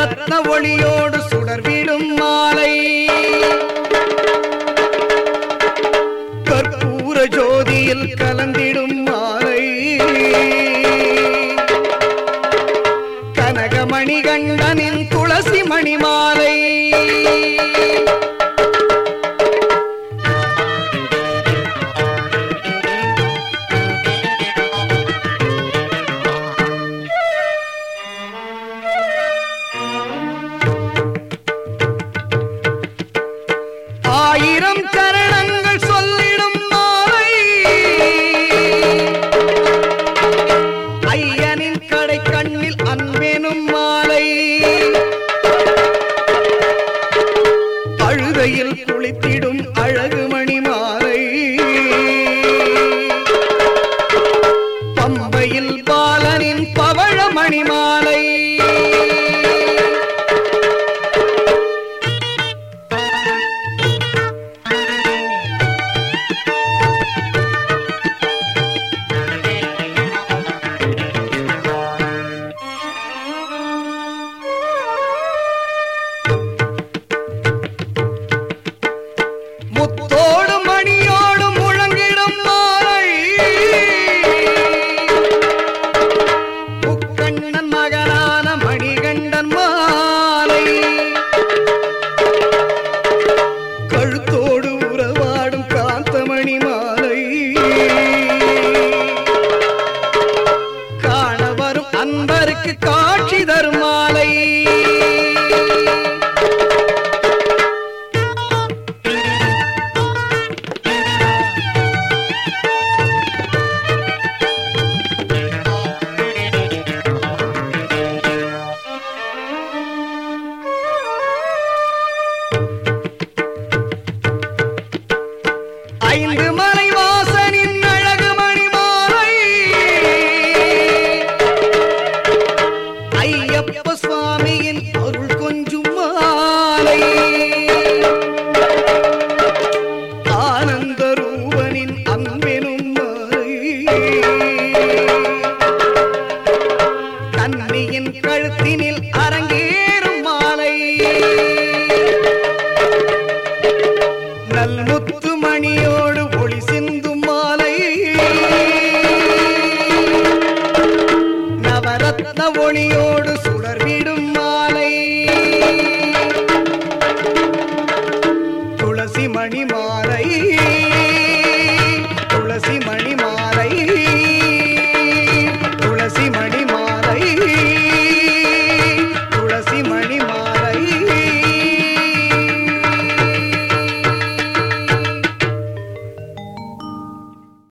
நவரத்ன ஒளியோடு சுடர்விடும் மாலை கற்பூர ஜோதியில் கலந்திடும் மாலை கனகமணி கண்டனின் துளசி மணி மாலை ஆயிரம் சரணங்கள் சொல்லிடும் மாலை ஐயனின் கடை கண்ணில் அன்பெனும் மாலை அழுதையில் குளித்திடும் அழகு மணி மாலை பம்பையில் பாலனின் பவழ மணி மாலை முத்தோடு மணியோடு முழங்கிடும் மாலை முக்கண்ணன் மகனான மணிகண்டன் மாலை கழுத்தோடு உறவாடும் காந்தமணி மாலை காண வரும் அன்பருக்கு காட்சி தரும் மாலை ஐந்து மலை வாசனின் அழகு மணி மாலை ஐயப்ப சுவாமியின் அருள் கொஞ்சும் மாலை ஆனந்த ரூபனின் அன்பெனும் மாலை கண்ணியின் கழுத்தினில் அரங்கேறும் மாலை நல்முத்து மணியோடு ஒளி சிந்தும் மாலை நவரத்ன ஒளியோடு சுடர்விடும் மாலை துளசி மணி மாலை